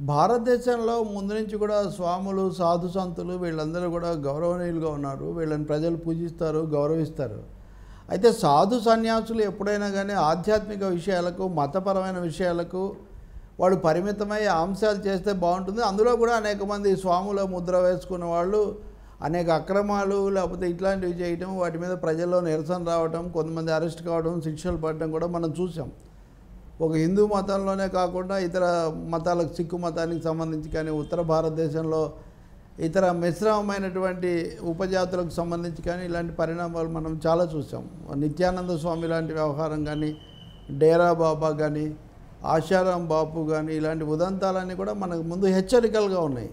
భారతదేశంలో ముందు నుంచి కూడా స్వాములు సాధు సంతులు వీళ్ళందరూ కూడా గౌరవనీయులుగా ఉన్నారు వీళ్ళని ప్రజలు పూజిస్తారు గౌరవిస్తారు అయితే సాధు సన్యాసులు ఎప్పుడైనా కానీ ఆధ్యాత్మిక విషయాలకు మతపరమైన విషయాలకు వాళ్ళు పరిమితమై ఆ అంశాలు చేస్తే బాగుంటుంది అందులో కూడా అనేక మంది స్వాముల ముద్ర వేసుకున్న వాళ్ళు అనేక అక్రమాలు లేకపోతే ఇట్లాంటివి చేయటం వాటి మీద ప్రజల్లో నిరసన రావటం కొంతమంది అరెస్ట్ కావడం శిక్షలు పడటం కూడా మనం చూసాం ఒక హిందూ మతంలోనే కాకుండా ఇతర మతాలకు సిక్కు మతానికి సంబంధించి కానీ ఉత్తర భారతదేశంలో ఇతర మిశ్రమమైనటువంటి ఉపజాతులకు సంబంధించి కానీ ఇలాంటి పరిణామాలు మనం చాలా చూసాం నిత్యానంద స్వామి లాంటి వ్యవహారం కానీ డేరా బాబా కానీ ఆశారాం బాపు కానీ ఇలాంటి ఉదంతాలన్నీ కూడా మనకు ముందు హెచ్చరికలుగా ఉన్నాయి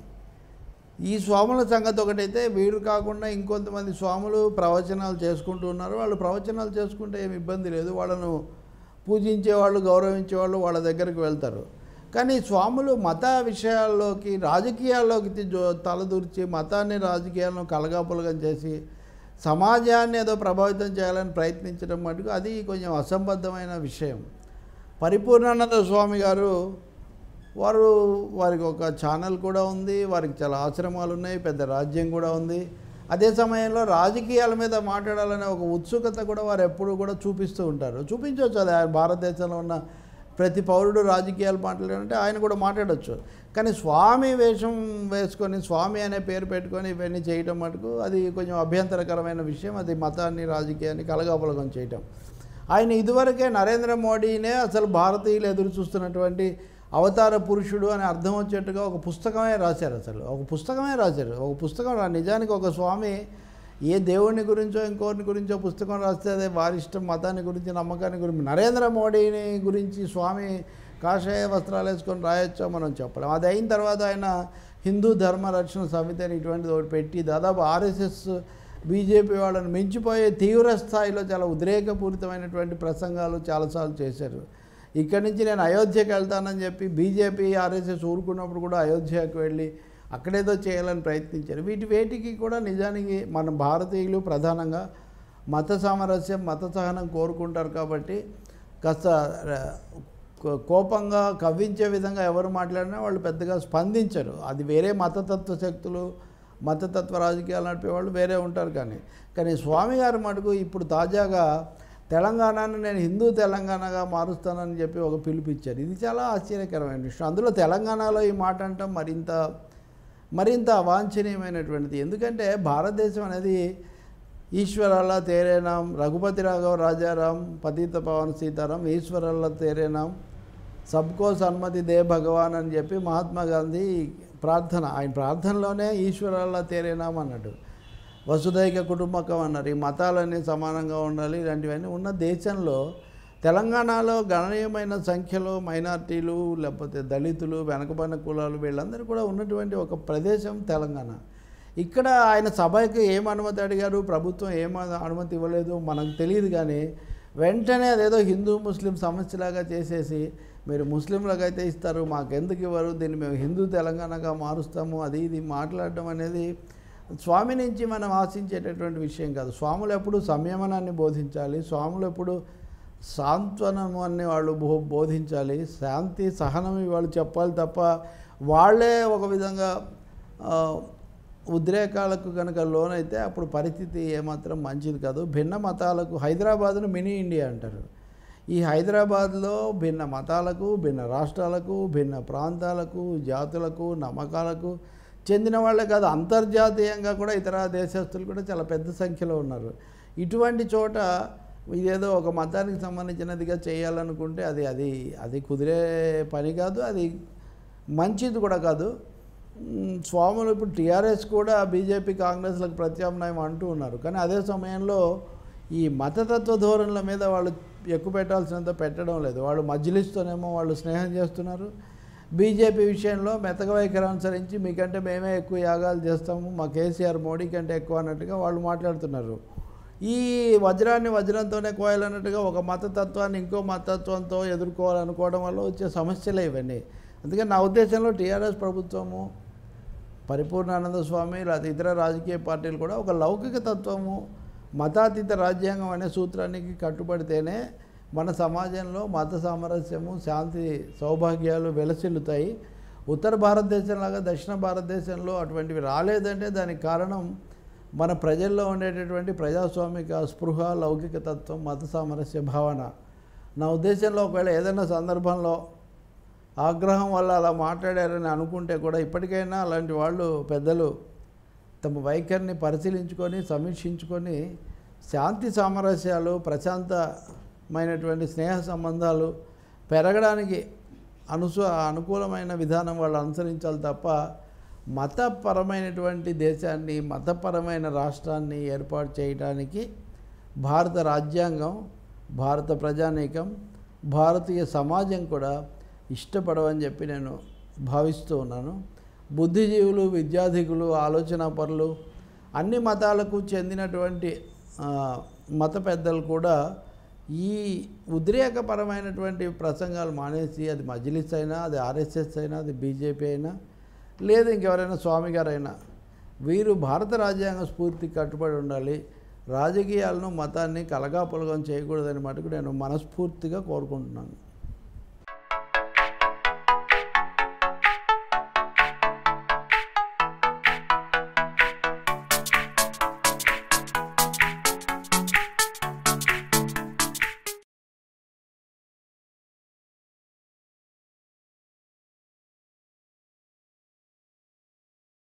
ఈ స్వాముల సంగతి ఒకటైతే వీరు కాకుండా ఇంకొంతమంది స్వాములు ప్రవచనాలు చేసుకుంటూ ఉన్నారు వాళ్ళు ప్రవచనాలు చేసుకుంటే ఏమి ఇబ్బంది లేదు వాళ్ళను పూజించేవాళ్ళు గౌరవించేవాళ్ళు వాళ్ళ దగ్గరికి వెళ్తారు కానీ స్వాములు మత విషయాల్లోకి రాజకీయాల్లోకి తి- జో- తలదూర్చి మతాన్ని రాజకీయాలను కలగాపులగం చేసి సమాజాన్ని ఏదో ప్రభావితం చేయాలని ప్రయత్నించడం మటుకు అది కొంచెం అసంబద్ధమైన విషయం పరిపూర్ణానంద స్వామి గారు వారు వారికి ఒక ఛానల్ కూడా ఉంది వారికి చాలా ఆశ్రమాలు ఉన్నాయి పెద్ద రాజ్యం కూడా ఉంది అదే సమయంలో రాజకీయాల మీద మాట్లాడాలనే ఒక ఉత్సుకత కూడా వారు ఎప్పుడూ కూడా చూపిస్తూ ఉంటారు చూపించవచ్చు అది ఆయన భారతదేశంలో ఉన్న ప్రతి పౌరుడు రాజకీయాలు మాట్లాడాలంటే ఆయన కూడా మాట్లాడవచ్చు కానీ స్వామి వేషం వేసుకొని స్వామి అనే పేరు పెట్టుకొని ఇవన్నీ చేయటం మటుకు అది కొంచెం అభ్యంతరకరమైన విషయం అది మతాన్ని రాజకీయాన్ని కలగాపులగం చేయటం ఆయన ఇదివరకే నరేంద్ర మోడీనే అసలు భారతీయులు ఎదురు చూస్తున్నటువంటి అవతార పురుషుడు అని అర్థం వచ్చేట్టుగా ఒక పుస్తకమే రాశారు అసలు ఒక పుస్తకమే రాశారు ఒక పుస్తకం రా- నిజానికి ఒక స్వామి ఏ దేవుని గురించో ఇంకోరిని గురించో పుస్తకం రాస్తే అదే వారి ఇష్టం మతాన్ని గురించి నమ్మకాన్ని గురించి నరేంద్ర మోడీని గురించి స్వామి కాషాయ వస్త్రాలు వేసుకొని రాయొచ్చో మనం చెప్పలేం అది అయిన తర్వాత ఆయన హిందూ ధర్మ రక్షణ సమితి అని ఇటువంటిది ఒకటి పెట్టి దాదాపు ఆర్ఎస్ఎస్ బీజేపీ వాళ్ళని మించిపోయే తీవ్ర స్థాయిలో చాలా ఉద్రేకపూరితమైనటువంటి ప్రసంగాలు చాలాసార్లు చేశారు ఇక్కడి నుంచి నేను అయోధ్యకి వెళ్తానని చెప్పి బీజేపీ ఆర్ఎస్ఎస్ ఊరుకున్నప్పుడు కూడా అయోధ్యకు వెళ్ళి అక్కడేదో చేయాలని ప్రయత్నించారు వీటి వేటికి కూడా నిజానికి మన భారతీయులు ప్రధానంగా మత సామరస్యం మత సహనం కోరుకుంటారు కాబట్టి కాస్త ర- కో- కోపంగా కవ్వించే విధంగా ఎవరు మాట్లాడినా వాళ్ళు పెద్దగా స్పందించరు అది వేరే మతతత్వ శక్తులు మతతత్వ రాజకీయాలు నడిపే వాళ్ళు వేరే ఉంటారు కానీ కానీ స్వామి గారు మటుకు ఇప్పుడు తాజాగా తెలంగాణను నేను హిందూ తెలంగాణగా మారుస్తానని చెప్పి ఒక పిలుపిచ్చారు ఇది చాలా ఆశ్చర్యకరమైన విషయం అందులో తెలంగాణలో ఈ మాట అంటాం మరింత మరింత అవాంఛనీయమైనటువంటిది ఎందుకంటే భారతదేశం అనేది ఈశ్వరాల తేరేనాం రఘుపతి రాఘవ రాజారాం పతిత పవన్ సీతారాం ఈశ్వరాల తేరేనాం సబ్కో సన్మతి దే భగవాన్ అని చెప్పి మహాత్మా గాంధీ ప్రార్థన ఆయన ప్రార్థనలోనే ఈశ్వరాల తేరేనాం అన్నాడు వసుదైక కుటుంబకం అన్నారు ఈ మతాలన్నీ సమానంగా ఉండాలి ఇలాంటివన్నీ ఉన్న దేశంలో తెలంగాణలో గణనీయమైన సంఖ్యలో మైనార్టీలు లేకపోతే దళితులు వెనకబడిన కులాలు వీళ్ళందరూ కూడా ఉన్నటువంటి ఒక ప్రదేశం తెలంగాణ ఇక్కడ ఆయన సభకి ఏం అనుమతి అడిగారు ప్రభుత్వం ఏం అనుమతి ఇవ్వలేదు మనకు తెలియదు కానీ వెంటనే అదేదో హిందూ ముస్లిం సమస్యలాగా చేసేసి మీరు ముస్లింలకు అయితే ఇస్తారు మాకెందుకు ఇవ్వరు దీన్ని మేము హిందూ తెలంగాణగా మారుస్తాము అది ఇది మాట్లాడడం అనేది స్వామి నుంచి మనం ఆశించేటటువంటి విషయం కాదు స్వాములు ఎప్పుడు సంయమనాన్ని బోధించాలి స్వాములు ఎప్పుడు సాంత్వనం అని వాళ్ళు బో బోధించాలి శాంతి సహనం వాళ్ళు చెప్పాలి తప్ప వాళ్ళే ఒక విధంగా ఆ, ఉద్రేకాలకు కనుక లోనైతే అప్పుడు పరిస్థితి ఏమాత్రం మంచిది కాదు భిన్న మతాలకు హైదరాబాద్ను మినీ ఇండియా అంటారు ఈ హైదరాబాద్లో భిన్న మతాలకు భిన్న రాష్ట్రాలకు భిన్న ప్రాంతాలకు జాతులకు నమ్మకాలకు చెందిన వాళ్ళే కాదు అంతర్జాతీయంగా కూడా ఇతర దేశస్తులు కూడా చాలా పెద్ద సంఖ్యలో ఉన్నారు ఇటువంటి చోట ఇదేదో ఒక మతానికి సంబంధించినదిగా చేయాలనుకుంటే అది అది అది కుదిరే పని కాదు అది మంచిది కూడా కాదు మ్, స్వాములు ఇప్పుడు టీఆర్ఎస్ కూడా బీజేపీ కాంగ్రెస్లకు ప్రత్యామ్నాయం అంటూ ఉన్నారు కానీ అదే సమయంలో ఈ మతతత్వ ధోరణుల మీద వాళ్ళు ఎక్కువ పెట్టాల్సినంత పెట్టడం లేదు వాళ్ళు మజ్లిస్తోనేమో వాళ్ళు స్నేహం చేస్తున్నారు బీజేపీ విషయంలో మెతక వైఖరి అనుసరించి మీకంటే మేమే ఎక్కువ యాగాలు చేస్తాము మా కేసీఆర్ మోడీ కంటే ఎక్కువ అన్నట్టుగా వాళ్ళు మాట్లాడుతున్నారు ఈ వజ్రాన్ని వజ్రంతోనే కోయాలన్నట్టుగా ఒక మతతత్వాన్ని ఇంకో మతతత్వంతో ఎదుర్కోవాలనుకోవడం వల్ల వచ్చే సమస్యలే ఇవన్నీ అందుకని నా ఉద్దేశంలో టీఆర్ఎస్ ప్రభుత్వము పరిపూర్ణానంద స్వామి లేదా ఇతర రాజకీయ పార్టీలు కూడా ఒక లౌకిక తత్వము మతాతీత రాజ్యాంగం అనే సూత్రానికి కట్టుబడితేనే మన సమాజంలో మత సామరస్యము శాంతి సౌభాగ్యాలు వెలసిల్లుతాయి ఉత్తర భారతదేశంలాగా దక్షిణ భారతదేశంలో అటువంటివి రాలేదంటే దానికి కారణం మన ప్రజల్లో ఉండేటటువంటి ప్రజాస్వామిక స్పృహ లౌకిక తత్వం మత సామరస్య భావన నా ఉద్దేశంలో ఒకవేళ ఏదైనా సందర్భంలో ఆగ్రహం వల్ల అలా మాట్లాడారని అనుకుంటే కూడా ఇప్పటికైనా అలాంటి వాళ్ళు పెద్దలు తమ వైఖరిని పరిశీలించుకొని సమీక్షించుకొని శాంతి సామరస్యాలు ప్రశాంతమైనటువంటి స్నేహ సంబంధాలు పెరగడానికి అనుసు అనుకూలమైన విధానం వాళ్ళు అనుసరించాలి తప్ప మతపరమైనటువంటి దేశాన్ని మతపరమైన రాష్ట్రాన్ని ఏర్పాటు చేయడానికి భారత రాజ్యాంగం భారత ప్రజానీకం భారతీయ సమాజం కూడా ఇష్టపడవని చెప్పి నేను భావిస్తూ ఉన్నాను బుద్ధిజీవులు విద్యాధికులు ఆలోచనా పరులు అన్ని మతాలకు చెందినటువంటి ఆ, మత పెద్దలు కూడా ఈ ఉద్రేకపరమైనటువంటి ప్రసంగాలు మానేసి అది మజ్లిస్ అయినా అది ఆర్ఎస్ఎస్ అయినా అది బీజేపీ అయినా లేదు ఇంకెవరైనా స్వామి గారైనా వీరు భారత రాజ్యాంగ స్ఫూర్తికి కట్టుబడి ఉండాలి రాజకీయాలను మతాన్ని కలగాపులగం చేయకూడదని మటుకు నేను మనస్ఫూర్తిగా కోరుకుంటున్నాను